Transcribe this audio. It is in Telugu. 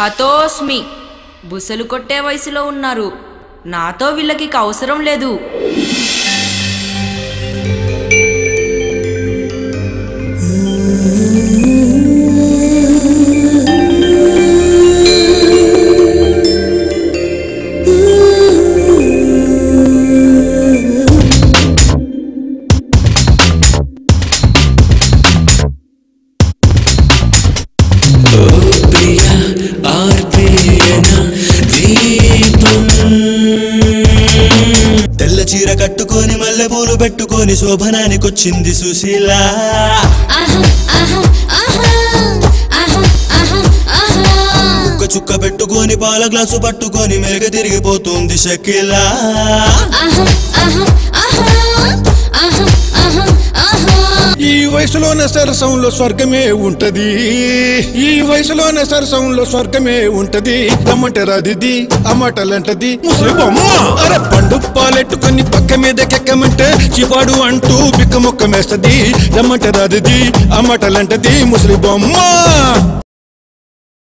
హతోస్మి బుసలు కొట్టే వయసులో ఉన్నారు నాతో వీళ్ళకి ఇక అవసరం లేదు ప్రియ ఆర్పేయన దీపం తెల్ల చీర కట్టుకొని మల్లె పూలు పెట్టుకొని శోభనానికొచ్చింది సుశీల కుక్క చుక్క పెట్టుకొని పాల గ్లాసు పట్టుకొని మెరుగ తిరిగిపోతుంది షకీలా ఈ వయసులోనే సరసంలో స్వర్గమే ఉంటది ఈ వయసులోనే సరసంలో స్వర్గమే ఉంటది రమ్మంటే రాదిది అమ్మటలంటది ముసలి బొమ్మ అరే పండు పాలెట్టుకొని పక్క మీద కెక్కమంటే చిపాడు అంటూ పిక్క ముక్క మేస్తది రమ్మంటే రాదిది అమ్మటలంటది ముసలి బొమ్మ